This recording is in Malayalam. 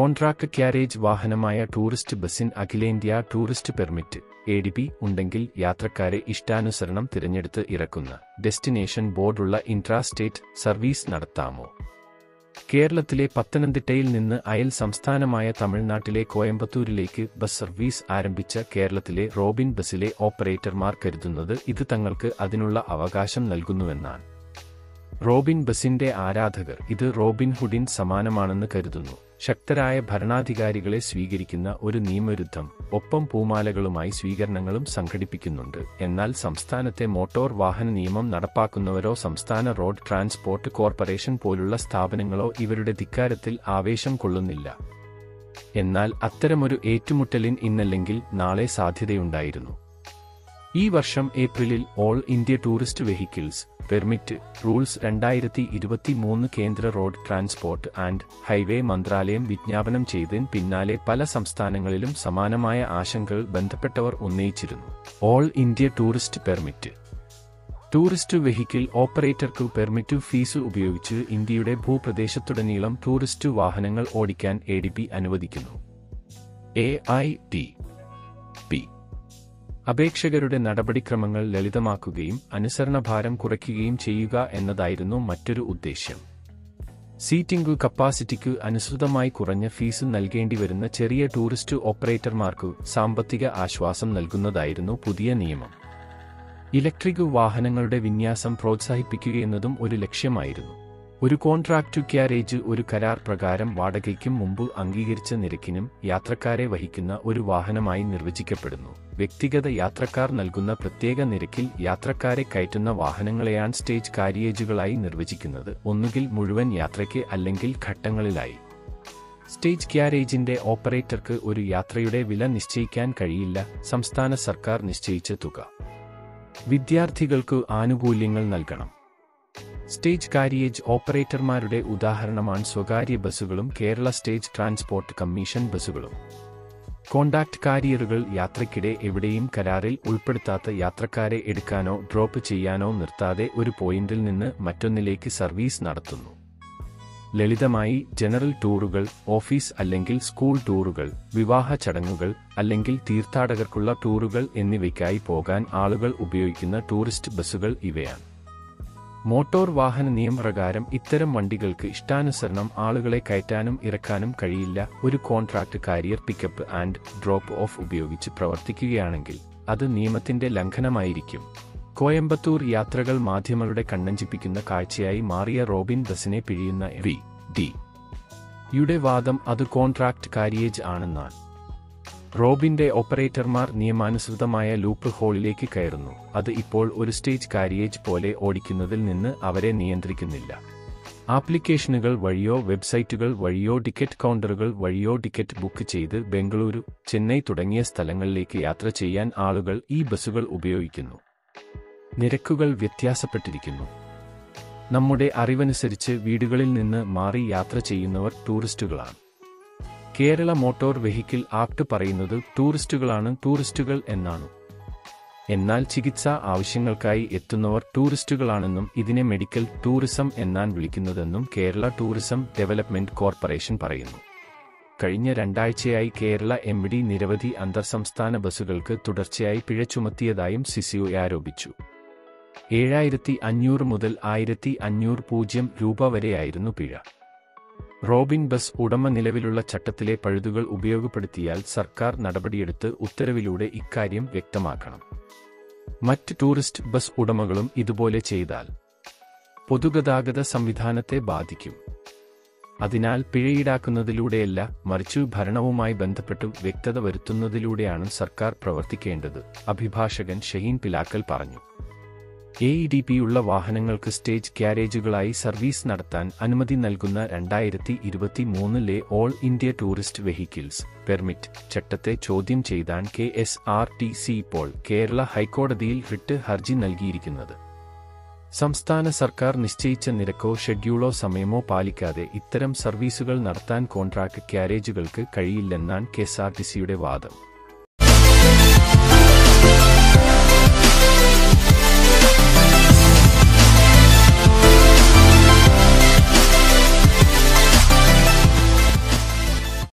കോൺട്രാക്ട് ക്യാരേജ് വാഹനമായ ടൂറിസ്റ്റ് ബസിൻ അഖിലേന്ത്യാ tourist permit A D P ഉണ്ടെങ്കിൽ യാത്രക്കാരെ ഇഷ്ടാനുസരണം തിരഞ്ഞെടുത്ത് ഇറക്കുന്ന ഡെസ്റ്റിനേഷൻ ബോർഡുള്ള ഇൻട്രാസ്റ്റേറ്റ് സർവീസ് നടത്താമോ കേരളത്തിലെ പത്തനംതിട്ടയിൽ നിന്ന് അയൽ സംസ്ഥാനമായ തമിഴ്നാട്ടിലെ കോയമ്പത്തൂരിലേക്ക് ബസ് സർവീസ് ആരംഭിച്ച കേരളത്തിലെ റോബിൻ ബസിലെ ഓപ്പറേറ്റർമാർ കരുതുന്നത് ഇത് തങ്ങൾക്ക് അതിനുള്ള അവകാശം നൽകുന്നുവെന്നാണ് റോബിൻ ബസിന്റെ ആരാധകർ ഇത് റോബിൻ ഹുഡിൻ സമാനമാണെന്ന് കരുതുന്നു ശക്തരായ ഭരണാധികാരികളെ സ്വീകരിക്കുന്ന ഒരു നിയമവിരുദ്ധം ഒപ്പം പൂമാലകളുമായി സ്വീകരണങ്ങളും സംഘടിപ്പിക്കുന്നുണ്ട് എന്നാൽ സംസ്ഥാനത്തെ മോട്ടോർ വാഹന നിയമം നടപ്പാക്കുന്നവരോ സംസ്ഥാന റോഡ് ട്രാൻസ്പോർട്ട് കോർപ്പറേഷൻ പോലുള്ള സ്ഥാപനങ്ങളോ ഇവരുടെ ധിക്കാരത്തിൽ ആവേശം കൊള്ളുന്നില്ല എന്നാൽ അത്തരമൊരു ഏറ്റുമുട്ടലിൻ ഇന്നല്ലെങ്കിൽ നാളെ സാധ്യതയുണ്ടായിരുന്നു ഈ വർഷം ഏപ്രിലിൽ all India tourist vehicles permit rules രണ്ടായിരത്തി ഇരുപത്തിമൂന്ന് കേന്ദ്ര റോഡ് ട്രാൻസ്പോർട്ട് ആൻഡ് ഹൈവേ മന്ത്രാലയം വിജ്ഞാപനം ചെയ്തതിന് പിന്നാലെ പല സംസ്ഥാനങ്ങളിലും സമാനമായ ആശങ്കകൾ ബന്ധപ്പെട്ടവർ ഉന്നയിച്ചിരുന്നു all India tourist permit tourist vehicle ഓപ്പറേറ്റർക്ക് പെർമിറ്റ് ഫീസ് ഉപയോഗിച്ച് ഇന്ത്യയുടെ ഭൂപ്രദേശത്തുടനീളം ടൂറിസ്റ്റ് വാഹനങ്ങൾ ഓടിക്കാൻ എ ഡി പി അനുവദിക്കുന്നു എ ഐ ടി പി അപേക്ഷകരുടെ നടപടിക്രമങ്ങൾ ലളിതമാക്കുകയും അനുസരണഭാരം കുറയ്ക്കുകയും ചെയ്യുക എന്നതായിരുന്നു മറ്റൊരു ഉദ്ദേശ്യം സീറ്റിംഗു കപ്പാസിറ്റിക്കു അനുസൃതമായി കുറഞ്ഞ ഫീസ് നൽകേണ്ടി വരുന്ന ചെറിയ ടൂറിസ്റ്റ് ഓപ്പറേറ്റർമാർക്കു സാമ്പത്തിക ആശ്വാസം നൽകുന്നതായിരുന്നു പുതിയ നിയമം ഇലക്ട്രിക് വാഹനങ്ങളുടെ വിന്യാസം പ്രോത്സാഹിപ്പിക്കുകയെന്നതും ഒരു ലക്ഷ്യമായിരുന്നു ഒരു കോൺട്രാക്ടു ക്യാരേജ് ഒരു കരാർ പ്രകാരം വാടകയ്ക്കും മുമ്പ് അംഗീകരിച്ച നിരക്കിനും യാത്രക്കാരെ വഹിക്കുന്ന ഒരു വാഹനമായി നിർവചിക്കപ്പെടുന്നു വ്യക്തിഗത യാത്രക്കാർ നൽകുന്ന പ്രത്യേക നിരക്കിൽ യാത്രക്കാരെ കയറ്റുന്ന വാഹനങ്ങളെയാണ് സ്റ്റേജ് കാരിയേജുകളായി നിർവചിക്കുന്നത് ഒന്നുകിൽ മുഴുവൻ യാത്രയ്ക്ക് അല്ലെങ്കിൽ ഘട്ടങ്ങളിലായി സ്റ്റേജ് ക്യാരേജിന്റെ ഓപ്പറേറ്റർക്ക് ഒരു യാത്രയുടെ വില നിശ്ചയിക്കാൻ കഴിയില്ല സംസ്ഥാന സർക്കാർ നിശ്ചയിച്ച തുക വിദ്യാർത്ഥികൾക്ക് ആനുകൂല്യങ്ങൾ നൽകണം സ്റ്റേജ് കാരിയേജ് ഓപ്പറേറ്റർമാരുടെ ഉദാഹരണമാണ് സ്വകാര്യ ബസ്സുകളും കേരള സ്റ്റേജ് ട്രാൻസ്പോർട്ട് കമ്മീഷൻ ബസ്സുകളും കോണ്ടാക്ട് കാരിയറുകൾ യാത്രയ്ക്കിടെ എവിടെയും കരാറിൽ ഉൾപ്പെടുത്താത്ത യാത്രക്കാരെ എടുക്കാനോ ഡ്രോപ്പ് ചെയ്യാനോ നിർത്താതെ ഒരു പോയിന്റിൽ നിന്ന് മറ്റൊന്നിലേക്ക് സർവീസ് നടത്തുന്നു ലളിതമായി ജനറൽ ടൂറുകൾ ഓഫീസ് അല്ലെങ്കിൽ സ്കൂൾ ടൂറുകൾ വിവാഹ ചടങ്ങുകൾ അല്ലെങ്കിൽ തീർത്ഥാടകർക്കുള്ള ടൂറുകൾ എന്നിവയ്ക്കായി പോകാൻ ആളുകൾ ഉപയോഗിക്കുന്ന ടൂറിസ്റ്റ് ബസ്സുകൾ ഇവയാണ് മോട്ടോർ വാഹന നിയമപ്രകാരം ഇത്തരം വണ്ടികൾക്ക് ഇഷ്ടാനുസരണം ആളുകളെ കയറ്റാനും ഇറക്കാനും കഴിയില്ല ഒരു contract carrier pickup and drop off ഉപയോഗിച്ച് പ്രവർത്തിക്കുകയാണെങ്കിൽ അത് നിയമത്തിന്റെ ലംഘനമായിരിക്കും കോയമ്പത്തൂർ യാത്രകൾ മാധ്യമങ്ങളുടെ കണ്ണഞ്ചിപ്പിക്കുന്ന കാഴ്ചയായി മാറിയ റോബിൻ ബസിനെ പിഴിയുന്ന വി ഡി യുടെ വാദം അത് കോൺട്രാക്ട് കാരിയേജ് ആണെന്നാണ് റോബിന്റെ ഓപ്പറേറ്റർമാർ നിയമാനുസൃതമായ ലൂപ്പ് ഹോളിലേക്ക് കയറുന്നു അത് ഇപ്പോൾ ഒരു സ്റ്റേജ് കാരിയേജ് പോലെ ഓടിക്കുന്നതിൽ നിന്ന് അവരെ നിയന്ത്രിക്കുന്നില്ല ആപ്ലിക്കേഷനുകൾ വഴിയോ വെബ്സൈറ്റുകൾ വഴിയോ ടിക്കറ്റ് കൗണ്ടറുകൾ വഴിയോ ടിക്കറ്റ് ബുക്ക് ചെയ്ത് ബംഗളൂരു ചെന്നൈ തുടങ്ങിയ സ്ഥലങ്ങളിലേക്ക് യാത്ര ചെയ്യാൻ ആളുകൾ ഈ ബസ്സുകൾ ഉപയോഗിക്കുന്നു നിരക്കുകൾ വ്യത്യാസപ്പെട്ടിരിക്കുന്നു നമ്മുടെ അറിവനുസരിച്ച് വീടുകളിൽ നിന്ന് മാറി യാത്ര ചെയ്യുന്നവർ ടൂറിസ്റ്റുകളാണ് കേരള മോട്ടോർ വെഹിക്കിൾ ആക്ട് പറയുന്നത് ടൂറിസ്റ്റുകളാണ് ടൂറിസ്റ്റുകൾ എന്നാണ് എന്നാൽ ചികിത്സാ ആവശ്യങ്ങൾക്കായി എത്തുന്നവർ ടൂറിസ്റ്റുകളാണെന്നും ഇതിനെ മെഡിക്കൽ ടൂറിസം എന്നാൻ വിളിക്കുന്നതെന്നും കേരള ടൂറിസം ഡെവലപ്മെന്റ് കോർപ്പറേഷൻ പറയുന്നു കഴിഞ്ഞ രണ്ടാഴ്ചയായി കേരള എം ഡി നിരവധി അന്തർസംസ്ഥാന ബസ്സുകൾക്ക് തുടർച്ചയായി പിഴ ചുമത്തിയതായും സിസിഒ ആരോപിച്ചു ഏഴായിരത്തി അഞ്ഞൂറ് മുതൽ ആയിരത്തി അഞ്ഞൂറ് പൂജ്യം രൂപ വരെയായിരുന്നു പിഴ റോബിൻ ബസ് ഉടമ നിലവിലുള്ള ചട്ടത്തിലെ പഴുതുകൾ ഉപയോഗപ്പെടുത്തിയാൽ സർക്കാർ നടപടിയെടുത്ത് ഉത്തരവിലൂടെ ഇക്കാര്യം വ്യക്തമാക്കണം മറ്റ് ടൂറിസ്റ്റ് ബസ് ഉടമകളും ഇതുപോലെ ചെയ്താൽ പൊതുഗതാഗത സംവിധാനത്തെ ബാധിക്കും അതിനാൽ പിഴയീടാക്കുന്നതിലൂടെയല്ല മറിച്ചു ഭരണവുമായി ബന്ധപ്പെട്ട് വ്യക്തത വരുത്തുന്നതിലൂടെയാണ് സർക്കാർ പ്രവർത്തിക്കേണ്ടത് അഭിഭാഷകൻ ഷഹീൻ പിലാക്കൽ പറഞ്ഞു എ ഇ ഡി പിയുള്ള വാഹനങ്ങൾക്ക് സ്റ്റേജ് ക്യാരേജുകളായി സർവീസ് നടത്താൻ അനുമതി നൽകുന്ന രണ്ടായിരത്തി ഇരുപത്തിമൂന്നിലെ all India tourist vehicles permit ചട്ടത്തെ ചോദ്യം ചെയ്താണ് K S R T C ഇപ്പോൾ കേരള ഹൈക്കോടതിയിൽ റിട്ട് ഹർജി നൽകിയിരിക്കുന്നത് സംസ്ഥാന സർക്കാർ നിശ്ചയിച്ച നിരക്കോ ഷെഡ്യൂളോ സമയമോ പാലിക്കാതെ ഇത്തരം സർവീസുകൾ നടത്താൻ കോൺട്രാക്ട് ക്യാരേജുകൾക്ക് കഴിയില്ലെന്നാണ് കെഎസ്ആർടിസിയുടെ വാദം